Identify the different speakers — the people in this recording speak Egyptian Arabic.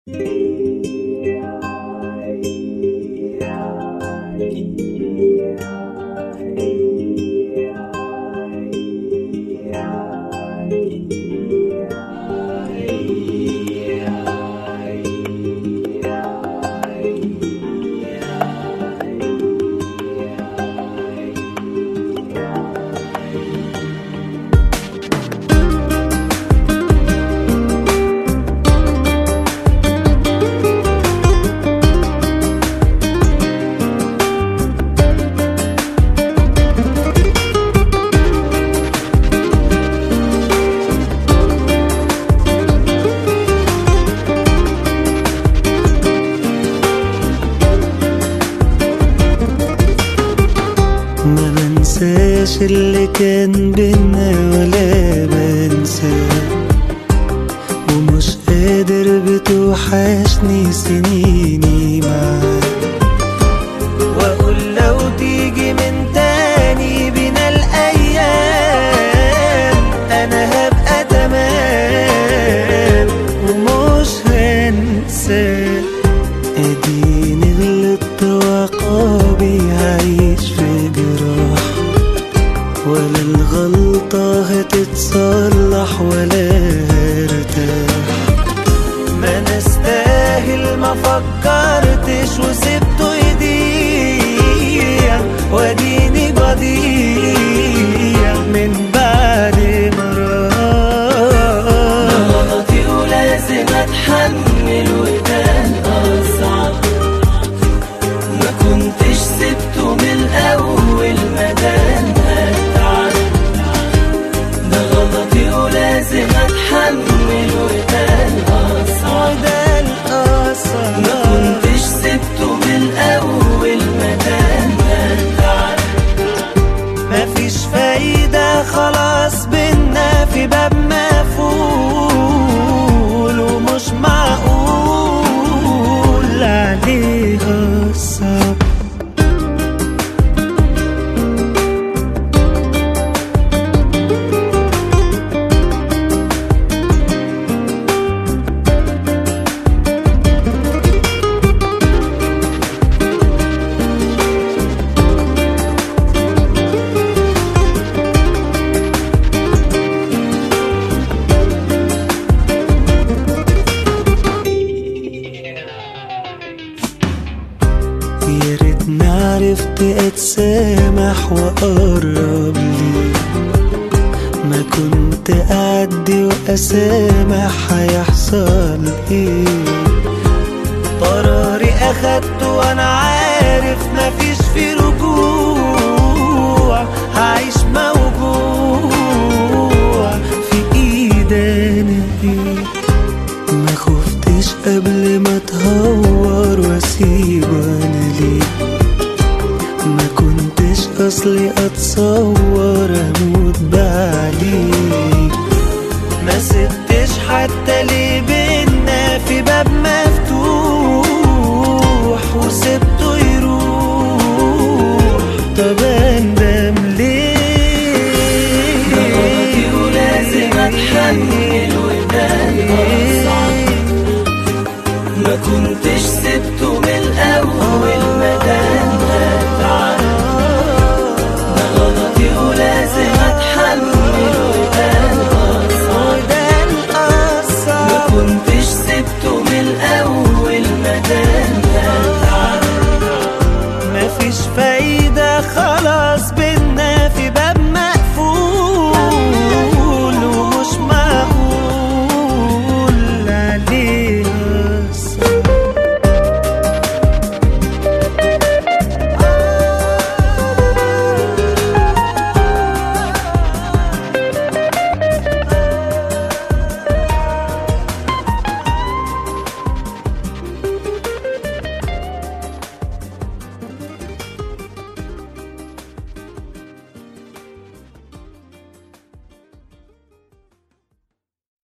Speaker 1: ما بنساش اللي كان بينا ولا بنساه ومش قادر بتوحشني سنيني معاك واقول لو تيجي من تاني بينا الايام انا هبقى تمام ومش هنساك اديني غلطت وعقابي هعيش في جراح ولا الغلطة هتتصلح ولا هرتاح ما نستاهل ما فكرتش وسبته يضيع واديني بضيع من بعد ما راح
Speaker 2: غلطي ولازم اتحمل وده الاصعب ما كنتش سبته من الاول ما كان هتعب ده غلطي ولازم اتحمل وده الاصعب
Speaker 1: ده الأصل
Speaker 2: ما كنتش سبته من الاول ما كان هتعب
Speaker 1: مفيش فايدة خلاص بينا في باب مقفول ومش معقول عليها الصبر يا ريتني عرفت اتسامح واقرب لي ما كنت اعدي واسامح هيحصل ايه قراري اخدته وانا عارف مفيش في رجوع هعيش موجوع في ايدينا ايه ما خفتش قبل ما اتهور واسيب انا ليه ما كنتش اصلي اتصور اموت بعديك ما سبتش حتى ليه بينا في باب مفتوح وسبته يروح طب اندم ليه
Speaker 2: غلطي ولازم اتحمل وده الاصعب ما كنتش سبته من الاول